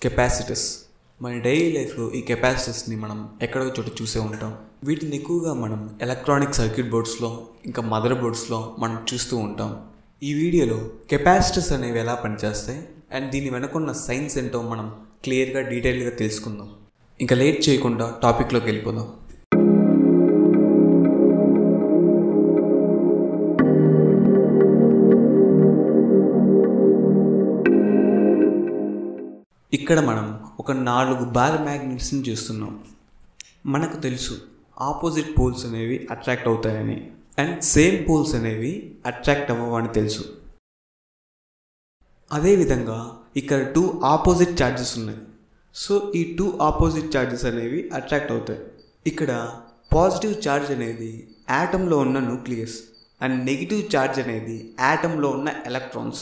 capacitors మన daily లైఫ్లో ఈ కెపాసిటర్స్ని మనం ఎక్కడో చోట చూసే ఉంటాం వీటిని ఎక్కువగా మనం ఎలక్ట్రానిక్ సర్క్యూట్ బోర్డ్స్లో ఇంకా మదర్ బోర్డ్స్లో మనం చూస్తూ ఉంటాం ఈ వీడియోలో కెపాసిటర్స్ అనేవి ఎలా పనిచేస్తాయి అండ్ దీని వెనుకున్న సైన్స్ ఏంటో మనం క్లియర్గా డీటెయిల్గా తెలుసుకుందాం ఇంకా లేట్ చేయకుండా టాపిక్లోకి వెళ్ళిపోదాం ఇక్కడ మనం ఒక నాలుగు బార్ మ్యాగ్నెట్స్ని చూస్తున్నాం మనకు తెలుసు ఆపోజిట్ పోల్స్ అనేవి అట్రాక్ట్ అవుతాయని అండ్ సేమ్ పోల్స్ అనేవి అట్రాక్ట్ అవ్వవని తెలుసు అదేవిధంగా ఇక్కడ టూ ఆపోజిట్ ఛార్జెస్ ఉన్నాయి సో ఈ టూ ఆపోజిట్ ఛార్జెస్ అనేవి అట్రాక్ట్ అవుతాయి ఇక్కడ పాజిటివ్ ఛార్జ్ అనేది యాటంలో ఉన్న న్యూక్లియస్ అండ్ నెగిటివ్ ఛార్జ్ అనేది యాటంలో ఉన్న ఎలక్ట్రాన్స్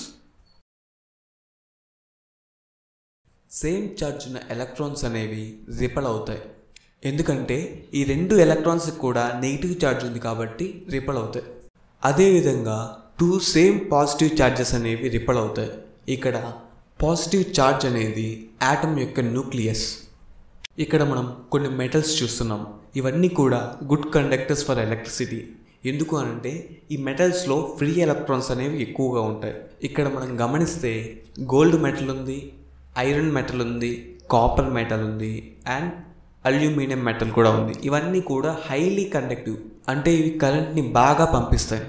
సేమ్ ఛార్జ్ ఉన్న ఎలక్ట్రాన్స్ అనేవి రిపల్ అవుతాయి ఎందుకంటే ఈ రెండు ఎలక్ట్రాన్స్ కూడా నెగిటివ్ ఛార్జ్ ఉంది కాబట్టి రిపల్ అవుతాయి అదేవిధంగా టూ సేమ్ పాజిటివ్ ఛార్జెస్ అనేవి రిపల్ అవుతాయి ఇక్కడ పాజిటివ్ ఛార్జ్ అనేది యాటమ్ యొక్క న్యూక్లియస్ ఇక్కడ మనం కొన్ని మెటల్స్ చూస్తున్నాం ఇవన్నీ కూడా గుడ్ కండక్టర్స్ ఫర్ ఎలక్ట్రిసిటీ ఎందుకు అనంటే ఈ మెటల్స్లో ఫ్రీ ఎలక్ట్రాన్స్ అనేవి ఎక్కువగా ఉంటాయి ఇక్కడ మనం గమనిస్తే గోల్డ్ మెటల్ ఉంది ఐరన్ మెటల్ ఉంది కాపర్ మెటల్ ఉంది అండ్ అల్యూమినియం మెటల్ కూడా ఉంది ఇవన్నీ కూడా హైలీ కండక్టివ్ అంటే ఇవి కరెంట్ని బాగా పంపిస్తాయి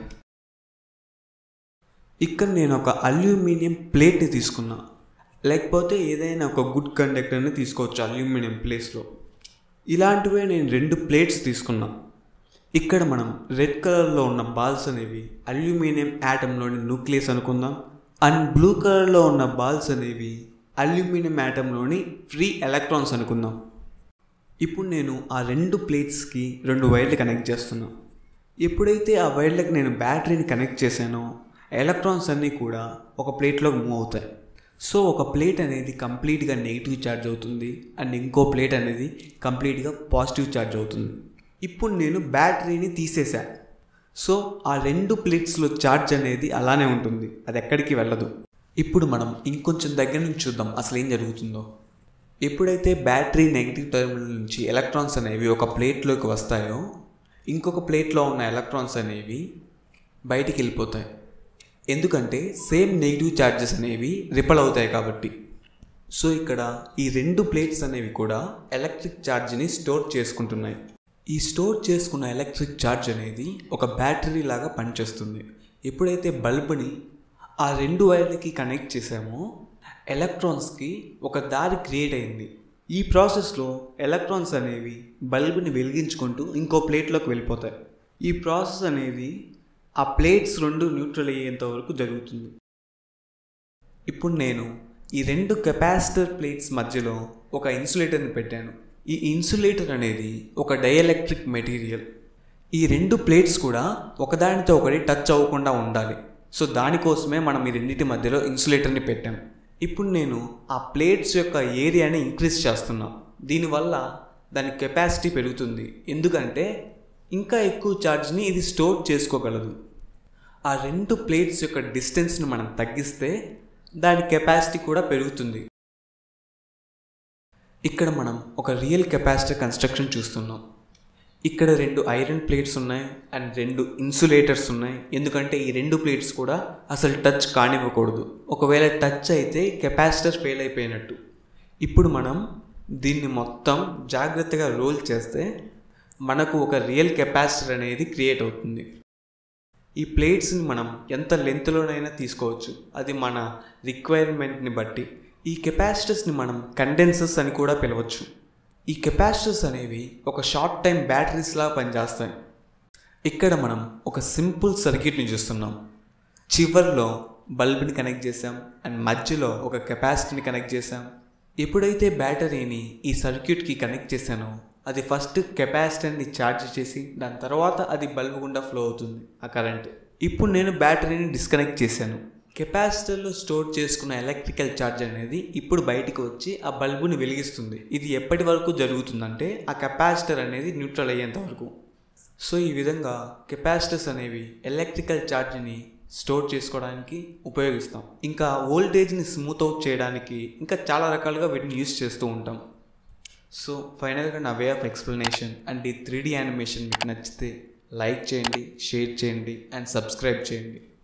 ఇక్కడ నేను ఒక అల్యూమినియం ప్లేట్ని తీసుకున్నా లేకపోతే ఏదైనా ఒక గుడ్ కండక్టర్ని తీసుకోవచ్చు అల్యూమినియం ప్లేస్లో ఇలాంటివే నేను రెండు ప్లేట్స్ తీసుకున్నా ఇక్కడ మనం రెడ్ కలర్లో ఉన్న బాల్స్ అనేవి అల్యూమినియం యాటంలోని న్యూక్లియస్ అనుకుందాం అండ్ బ్లూ కలర్లో ఉన్న బాల్స్ అనేవి అల్యూమినియం యాటంలోని ఫ్రీ ఎలక్ట్రాన్స్ అనుకుందాం ఇప్పుడు నేను ఆ రెండు ప్లేట్స్కి రెండు వైర్లు కనెక్ట్ చేస్తున్నా ఎప్పుడైతే ఆ వైర్లకు నేను బ్యాటరీని కనెక్ట్ చేశానో ఎలక్ట్రాన్స్ అన్నీ కూడా ఒక ప్లేట్లోకి మూవ్ అవుతాయి సో ఒక ప్లేట్ అనేది కంప్లీట్గా నెగిటివ్ ఛార్జ్ అవుతుంది అండ్ ఇంకో ప్లేట్ అనేది కంప్లీట్గా పాజిటివ్ ఛార్జ్ అవుతుంది ఇప్పుడు నేను బ్యాటరీని తీసేసా సో ఆ రెండు ప్లేట్స్లో ఛార్జ్ అనేది అలానే ఉంటుంది అది ఎక్కడికి వెళ్ళదు ఇప్పుడు మనం ఇంకొంచెం దగ్గర నుంచి చూద్దాం అసలు ఏం జరుగుతుందో ఎప్పుడైతే బ్యాటరీ నెగిటివ్ టెర్మినల్ నుంచి ఎలక్ట్రాన్స్ అనేవి ఒక ప్లేట్లోకి వస్తాయో ఇంకొక ప్లేట్లో ఉన్న ఎలక్ట్రాన్స్ అనేవి బయటికి వెళ్ళిపోతాయి ఎందుకంటే సేమ్ నెగిటివ్ ఛార్జెస్ అనేవి రిపల్ అవుతాయి కాబట్టి సో ఇక్కడ ఈ రెండు ప్లేట్స్ అనేవి కూడా ఎలక్ట్రిక్ ఛార్జ్ని స్టోర్ చేసుకుంటున్నాయి ఈ స్టోర్ చేసుకున్న ఎలక్ట్రిక్ ఛార్జ్ అనేది ఒక బ్యాటరీ లాగా పనిచేస్తుంది ఎప్పుడైతే బల్బుని ఆ రెండు వైర్లకి కనెక్ట్ చేసామో ఎలక్ట్రాన్స్కి ఒక దారి క్రియేట్ అయింది ఈ ప్రాసెస్లో ఎలక్ట్రాన్స్ అనేవి బల్బుని వెలిగించుకుంటూ ఇంకో ప్లేట్లోకి వెళ్ళిపోతాయి ఈ ప్రాసెస్ అనేది ఆ ప్లేట్స్ రెండు న్యూట్రల్ అయ్యేంత వరకు జరుగుతుంది ఇప్పుడు నేను ఈ రెండు కెపాసిటర్ ప్లేట్స్ మధ్యలో ఒక ఇన్సులేటర్ని పెట్టాను ఈ ఇన్సులేటర్ అనేది ఒక డైఎలక్ట్రిక్ మెటీరియల్ ఈ రెండు ప్లేట్స్ కూడా ఒకదానితో ఒకటి టచ్ అవ్వకుండా ఉండాలి సో దానికోసమే మనం ఈ రెండింటి మధ్యలో ఇన్సులేటర్ని పెట్టాం ఇప్పుడు నేను ఆ ప్లేట్స్ యొక్క ఏరియాని ఇంక్రీజ్ చేస్తున్నా దీనివల్ల దాని కెపాసిటీ పెరుగుతుంది ఎందుకంటే ఇంకా ఎక్కువ ఛార్జ్ని ఇది స్టోర్ చేసుకోగలదు ఆ రెండు ప్లేట్స్ యొక్క డిస్టెన్స్ని మనం తగ్గిస్తే దాని కెపాసిటీ కూడా పెరుగుతుంది ఇక్కడ మనం ఒక రియల్ కెపాసిటర్ కన్స్ట్రక్షన్ చూస్తున్నాం ఇక్కడ రెండు ఐరన్ ప్లేట్స్ ఉన్నాయి అండ్ రెండు ఇన్సులేటర్స్ ఉన్నాయి ఎందుకంటే ఈ రెండు ప్లేట్స్ కూడా అసలు టచ్ కానివ్వకూడదు ఒకవేళ టచ్ అయితే కెపాసిటర్ ఫెయిల్ అయిపోయినట్టు ఇప్పుడు మనం దీన్ని మొత్తం జాగ్రత్తగా రోల్ చేస్తే మనకు ఒక రియల్ కెపాసిటర్ అనేది క్రియేట్ అవుతుంది ఈ ప్లేట్స్ని మనం ఎంత లెంత్లోనైనా తీసుకోవచ్చు అది మన రిక్వైర్మెంట్ని బట్టి ఈ కెపాసిటర్స్ని మనం కండెన్సర్స్ అని కూడా పిలవచ్చు ఈ కెపాసిటర్స్ అనేవి ఒక షార్ట్ టైం బ్యాటరీస్లా పనిచేస్తాయి ఇక్కడ మనం ఒక సింపుల్ సర్క్యూట్ని చూస్తున్నాం చివర్లో బల్బ్ని కనెక్ట్ చేసాం అండ్ మధ్యలో ఒక కెపాసిటీని కనెక్ట్ చేసాం ఎప్పుడైతే బ్యాటరీని ఈ సర్క్యూట్కి కనెక్ట్ చేశానో అది ఫస్ట్ కెపాసిటర్ని ఛార్జ్ చేసి దాని తర్వాత అది బల్బ్ గుండా ఫ్లో అవుతుంది ఆ కరెంట్ ఇప్పుడు నేను బ్యాటరీని డిస్కనెక్ట్ చేశాను కెపాసిటర్లో స్టోర్ చేసుకున్న ఎలక్ట్రికల్ ఛార్జ్ అనేది ఇప్పుడు బయటికి వచ్చి ఆ బల్బుని వెలిగిస్తుంది ఇది ఎప్పటి వరకు జరుగుతుందంటే ఆ కెపాసిటర్ అనేది న్యూట్రల్ అయ్యేంత వరకు సో ఈ విధంగా కెపాసిటర్స్ అనేవి ఎలక్ట్రికల్ ఛార్జ్ని స్టోర్ చేసుకోవడానికి ఉపయోగిస్తాం ఇంకా ఓల్టేజ్ని స్మూత్ అవుట్ చేయడానికి ఇంకా చాలా రకాలుగా వీటిని యూస్ చేస్తూ ఉంటాం సో ఫైనల్గా నా వే ఆఫ్ ఎక్స్ప్లెనేషన్ అండ్ ఈ త్రీ డీ యానిమేషన్ మీకు నచ్చితే లైక్ చేయండి షేర్ చేయండి అండ్ సబ్స్క్రైబ్ చేయండి